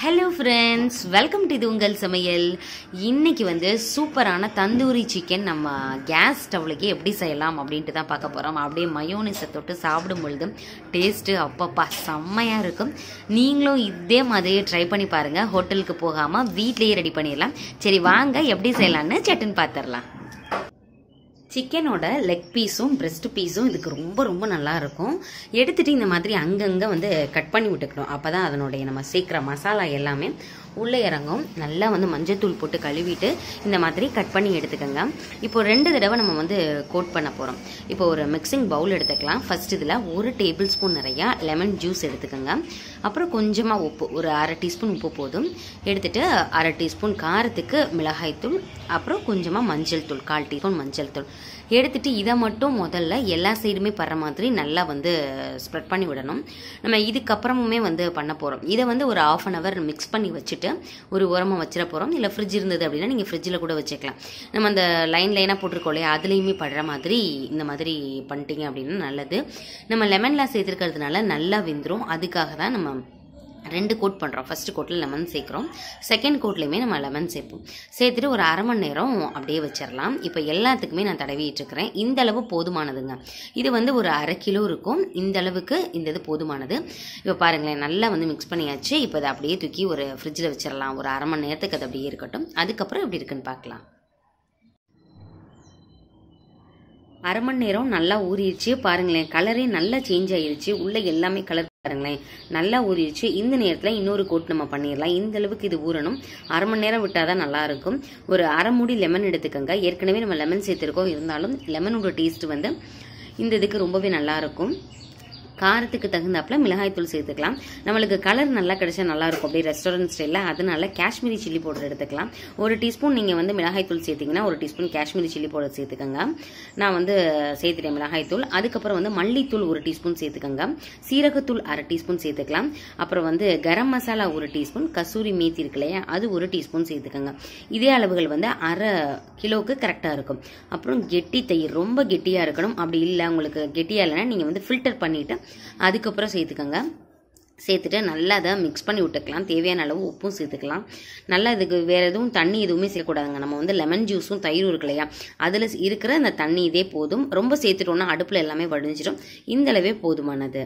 hello friends welcome to இது உங்கள் சமையல் இன்னைக்கு வந்து சூப்பரான தந்தூரி சிக்கன் நம்ம கேஸ் ஸ்டவ்லுக்கு எப்படி செய்யலாம் அப்படின்ட்டு தான் பார்க்க போகிறோம் அப்படியே மயோனிஸை தொட்டு சாப்பிடும் பொழுது டேஸ்ட்டு அப்பப்பா செம்மையாக இருக்கும் நீங்களும் இதே மாதிரியே ட்ரை பண்ணி பாருங்கள் ஹோட்டலுக்கு போகாமல் வீட்லேயே ரெடி பண்ணிடலாம் சரி வாங்க எப்படி செய்யலான்னு சட்டுன்னு பார்த்துடலாம் சிக்கனோட லெக் பீஸும் பிரெஸ்ட் பீஸும் இதுக்கு ரொம்ப ரொம்ப நல்லா இருக்கும் எடுத்துட்டு இந்த மாதிரி அங்கங்கே வந்து கட் பண்ணி விட்டுக்கணும் அப்போ தான் அதனுடைய நம்ம சேர்க்குற மசாலா எல்லாமே உள்ளே இறங்கும் நல்லா வந்து மஞ்சத்தூள் போட்டு கழுவிட்டு இந்த மாதிரி கட் பண்ணி எடுத்துக்கோங்க இப்போ ரெண்டு தடவை நம்ம வந்து கோட் பண்ண போகிறோம் இப்போ ஒரு மிக்சிங் பவுல் எடுத்துக்கலாம் ஃபர்ஸ்ட் இதில் ஒரு டேபிள் ஸ்பூன் நிறையா லெமன் ஜூஸ் எடுத்துக்கோங்க அப்புறம் கொஞ்சமாக உப்பு ஒரு அரை டீஸ்பூன் உப்பு போதும் எடுத்துட்டு அரை டீஸ்பூன் காரத்துக்கு மிளகாய்த்தூள் அப்புறம் கொஞ்சமாக மஞ்சள் தூள் கால் டீஸ்பூன் மஞ்சள் தூள் எடுத்துட்டு இதை மட்டும் முதல்ல எல்லா சைடுமே படுற மாதிரி நல்லா வந்து ஸ்ப்ரெட் பண்ணி விடணும் நம்ம இதுக்கப்புறமுமே வந்து பண்ண போகிறோம் இதை வந்து ஒரு ஆஃப் அன் ஹவர் மிக்ஸ் பண்ணி வச்சுட்டு ஒரு உரமாக வச்சிட போகிறோம் இல்லை ஃப்ரிட்ஜ் இருந்தது அப்படின்னா நீங்கள் ஃப்ரிட்ஜில் கூட வச்சுக்கலாம் நம்ம அந்த லைன் லைனாக போட்டிருக்கோம் இல்லையா அதுலேயுமே படுற மாதிரி இந்த மாதிரி பண்ணிட்டீங்க அப்படின்னா நல்லது நம்ம லெமன்லாம் சேர்த்துருக்கிறதுனால நல்லா வெந்துடும் அதுக்காக தான் நம்ம ரெண்டு கோட் பண்ணுறோம் ஃபர்ஸ்ட் கோட்டில் லெமன் சேர்க்குறோம் செகண்ட் கோட்லேயுமே நம்ம லெமன் சேர்ப்போம் சேர்த்துட்டு ஒரு அரை மணி நேரம் அப்படியே வச்சிடலாம் இப்போ எல்லாத்துக்குமே நான் தடவிட்டு இருக்கிறேன் இந்த அளவு போதுமானதுங்க இது வந்து ஒரு அரை கிலோ இருக்கும் இந்த அளவுக்கு இந்த இது போதுமானது இப்போ பாருங்களேன் நல்லா வந்து மிக்ஸ் பண்ணியாச்சு இப்போ அதை அப்படியே தூக்கி ஒரு ஃப்ரிட்ஜில் வச்சிடலாம் ஒரு அரை மணி நேரத்துக்கு அது அப்படியே இருக்கட்டும் அதுக்கப்புறம் எப்படி இருக்குன்னு பார்க்கலாம் அரை மணி நேரம் நல்லா ஊறிடுச்சு பாருங்களேன் கலரே நல்லா சேஞ்ச் ஆயிருச்சு உள்ள எல்லாமே கலர் பாருங்களேன் நல்லா ஊறிடுச்சு இந்த நேரத்தில் இன்னொரு கோட் நம்ம பண்ணிடலாம் இந்த அளவுக்கு இது ஊறணும் அரை மணி நேரம் விட்டால் தான் நல்லா இருக்கும் ஒரு அரை மூடி லெமன் எடுத்துக்கோங்க ஏற்கனவே நம்ம லெமன் சேர்த்துருக்கோம் இருந்தாலும் லெமனோட டேஸ்ட் வந்து இந்த இதுக்கு ரொம்பவே நல்லா இருக்கும் காரத்துக்கு தகுந்தாப்புல மிளகாய்த்தூள் சேர்த்துக்கலாம் நம்மளுக்கு கலர் நல்லா கிடைச்சா நல்லா இருக்கும் அப்படியே ரெஸ்டாரண்ட் ஸ்டைலில் அதனால காஷ்மீரி சில்லி பவுடர் எடுத்துக்கலாம் ஒரு டீஸ்பூன் நீங்கள் வந்து மிளகாய்த்தூள் சேர்த்திங்கன்னா ஒரு டீஸ்பூன் காஷ்மீரி சில்லி பவுடர் சேர்த்துக்கோங்க நான் வந்து சேர்த்துட்டேன் மிளகாய்த்தூள் அதுக்கப்புறம் வந்து மல்லித்தூள் ஒரு டீஸ்பூன் சேர்த்துக்கோங்க சீரகத்தூள் அரை டீஸ்பூன் சேர்த்துக்கலாம் அப்புறம் வந்து கரம் மசாலா ஒரு டீஸ்பூன் கசூரி மேத்தி இருக்கு இல்லையா அது ஒரு டீஸ்பூன் சேர்த்துக்கோங்க இதே அளவுகள் வந்து அரை கிலோவுக்கு கரெக்டாக இருக்கும் அப்புறம் கெட்டி தயிர் ரொம்ப கெட்டியாக இருக்கணும் அப்படி இல்லை உங்களுக்கு கெட்டியாக இல்லைன்னா நீங்கள் வந்து ஃபில்டர் பண்ணிவிட்டு அதுக்கப்புறம் சேர்த்துக்கோங்க சேர்த்துட்டு நல்லா அதை மிக்ஸ் பண்ணி விட்டுக்கலாம் தேவையான அளவு உப்பும் சேர்த்துக்கலாம் நல்லா இதுக்கு வேறு எதுவும் தண்ணி எதுவுமே சேர்க்கக்கூடாதுங்க நம்ம வந்து லெமன் ஜூஸும் தயிரும் இருக்கு இல்லையா அதில் இருக்கிற அந்த தண்ணி இதே போதும் ரொம்ப சேர்த்துட்டோம்னா அடுப்பில் எல்லாமே வடிஞ்சிடும் இந்த அளவே போதுமானது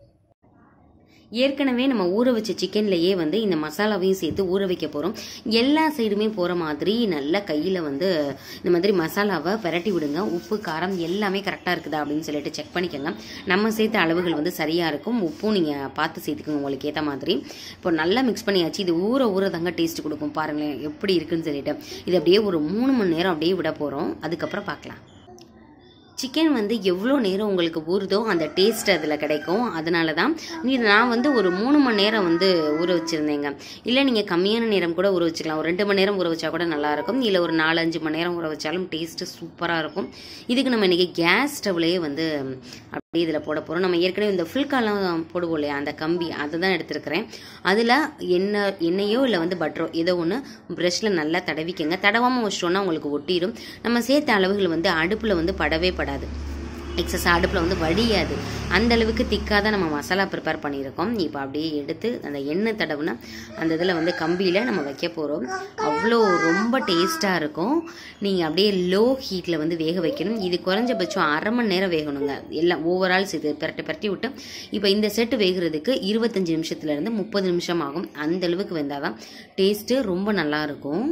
ஏற்கனவே நம்ம ஊற வச்ச சிக்கன்லேயே வந்து இந்த மசாலாவையும் சேர்த்து ஊற வைக்க போகிறோம் எல்லா சைடுமே போகிற மாதிரி நல்லா கையில் வந்து இந்த மாதிரி மசாலாவை பெரட்டி விடுங்க உப்பு காரம் எல்லாமே கரெக்டாக இருக்குதா அப்படின்னு சொல்லிட்டு செக் பண்ணிக்கோங்க நம்ம சேர்த்த அளவுகள் வந்து சரியாக இருக்கும் உப்பும் நீங்கள் பார்த்து சேர்த்துக்கோங்க உங்களுக்கு ஏற்ற மாதிரி இப்போ நல்லா மிக்ஸ் பண்ணியாச்சு இது ஊற ஊற தாங்க டேஸ்ட் கொடுக்கும் பாருங்களேன் எப்படி இருக்குன்னு சொல்லிட்டு இது அப்படியே ஒரு மூணு மணி நேரம் அப்படியே விட போகிறோம் அதுக்கப்புறம் பார்க்கலாம் சிக்கன் வந்து எவ்வளோ நேரம் உங்களுக்கு ஊறுதோ அந்த டேஸ்ட் அதில் கிடைக்கும் அதனால தான் நீ நான் வந்து ஒரு மூணு மணி நேரம் வந்து ஊற வச்சுருந்தேங்க இல்லை நீங்கள் கம்மியான நேரம் கூட ஊற வச்சுக்கலாம் ஒரு ரெண்டு மணி நேரம் ஊற வச்சா கூட நல்லாயிருக்கும் இல்லை ஒரு நாலு அஞ்சு மணி நேரம் ஊற வச்சாலும் டேஸ்ட்டு சூப்பராக இருக்கும் இதுக்கு நம்ம இன்றைக்கி கேஸ் ஸ்டவ்லேயே வந்து அப்படியே இதில் போட போகிறோம் நம்ம ஏற்கனவே இந்த ஃபுல்காலாம் போடுவோம் இல்லையா அந்த கம்பி அதை தான் எடுத்துருக்கிறேன் அதில் எண்ணெய் எண்ணெயோ இல்லை வந்து பட்டரோ ஏதோ ஒன்று ப்ரெஷ்ஷில் நல்லா தடவிக்கங்க தடவாமல் வச்சிட்டோன்னா உங்களுக்கு ஒட்டிடும் நம்ம சேர்த்த அளவுகள் வந்து அடுப்பில் வந்து படவே படாது எக்ஸஸ் அடுப்பில் வந்து வடியாது அந்த அளவுக்கு திக்காக தான் நம்ம மசாலா ப்ரிப்பேர் பண்ணியிருக்கோம் இப்போ அப்படியே எடுத்து அந்த எண்ணெய் தடவுனா அந்த இதில் வந்து கம்பியில் நம்ம வைக்க போகிறோம் அவ்வளோ ரொம்ப டேஸ்ட்டாக இருக்கும் நீங்கள் அப்படியே லோ ஹீட்டில் வந்து வேக வைக்கணும் இது குறைஞ்சபட்சம் அரை மணி நேரம் வேகணுங்க எல்லாம் ஓவரால் இது பிரட்டி பிரட்டி விட்டு இப்போ இந்த செட்டு வேகிறதுக்கு இருபத்தஞ்சி நிமிஷத்துலேருந்து முப்பது நிமிஷம் ஆகும் அந்த அளவுக்கு வெந்தால் தான் டேஸ்ட்டு ரொம்ப நல்லாயிருக்கும்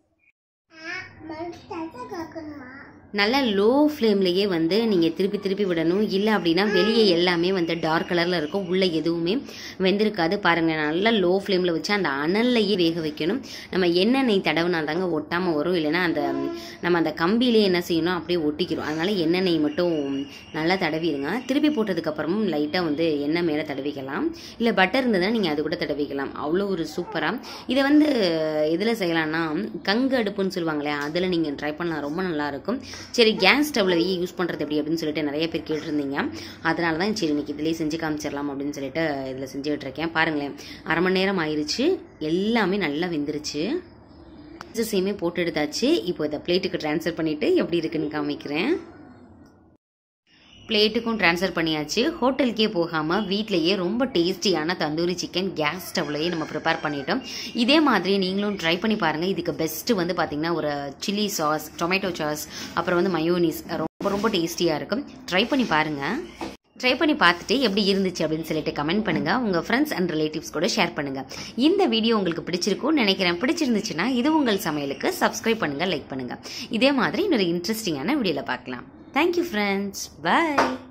நல்லா லோ ஃப்ளேம்லேயே வந்து நீங்கள் திருப்பி திருப்பி விடணும் இல்லை அப்படின்னா வெளியே எல்லாமே வந்து டார்க் கலரில் இருக்கும் உள்ளே எதுவுமே வெந்திருக்காது பாருங்கள் நல்லா லோ ஃப்ளேமில் வச்சு அந்த அனல்லையே வேக வைக்கணும் நம்ம எண்ணெய் தடவுனா தாங்க ஒட்டாமல் வரும் இல்லைன்னா அந்த நம்ம அந்த கம்பியிலே என்ன செய்யணும் அப்படியே ஒட்டிக்கிறோம் அதனால் எண்ணெய் மட்டும் நல்லா தடவிடுங்க திருப்பி போட்டதுக்கப்புறமும் லைட்டாக வந்து எண்ணெய் மேலே தடவிக்கலாம் இல்லை பட்டர் இருந்ததுன்னா நீங்கள் அது கூட தடவிக்கலாம் அவ்வளோ ஒரு சூப்பராக இதை வந்து எதில் செய்யலாம்னா கங்கு அடுப்புன்னு சொல்லுவாங்களே அதில் நீங்கள் ட்ரை பண்ணலாம் ரொம்ப நல்லாயிருக்கும் சரி கேஸ் ஸ்டவ்வில் யூஸ் பண்ணுறது எப்படி அப்படின்னு சொல்லிட்டு நிறைய பேர் கேட்டிருந்தீங்க அதனால தான் சரி இன்னைக்கு இதிலே செஞ்சு காமிச்சிடலாம் அப்படின்னு சொல்லிட்டு இதில் செஞ்சுக்கிட்டு இருக்கேன் பாருங்களேன் அரை மணி நேரம் ஆயிடுச்சு எல்லாமே நல்லா வெந்துருச்சு சேமே போட்டு எடுத்தாச்சு இப்போ இதை பிளேட்டுக்கு ட்ரான்ஸ்ஃபர் பண்ணிவிட்டு எப்படி இருக்குன்னு காமிக்கிறேன் பிளேட்டுக்கும் ட்ரான்ஸ்ஃபர் பண்ணியாச்சு ஹோட்டலுக்கே போகாமல் வீட்டிலேயே ரொம்ப டேஸ்டியான தந்தூரி சிக்கன் கேஸ் ஸ்டவ்லையே நம்ம ப்ரிப்பேர் பண்ணிட்டோம் இதே மாதிரி நீங்களும் ட்ரை பண்ணி பாருங்கள் இதுக்கு பெஸ்ட்டு வந்து பார்த்தீங்கன்னா ஒரு சில்லி சாஸ் டொமேட்டோ சாஸ் அப்புறம் வந்து மயோனிஸ் ரொம்ப ரொம்ப டேஸ்டியாக இருக்கும் ட்ரை பண்ணி பாருங்கள் ட்ரை பண்ணி பார்த்துட்டு எப்படி இருந்துச்சு அப்படின்னு சொல்லிட்டு கமெண்ட் பண்ணுங்க உங்க ஃப்ரெண்ட்ஸ் அண்ட் ரிலேட்டிவ்ஸ் கூட ஷேர் பண்ணுங்க இந்த வீடியோ உங்களுக்கு பிடிச்சிருக்கும்னு நினைக்கிறேன் பிடிச்சிருந்துச்சுன்னா இது உங்கள் சமையலுக்கு சப்ஸ்கிரைப் பண்ணுங்க லைக் பண்ணுங்க இதே மாதிரி இன்னொரு இன்ட்ரெஸ்டிங்கான வீடியோவில் பார்க்கலாம் தேங்க்யூ ஃப்ரெண்ட்ஸ் பை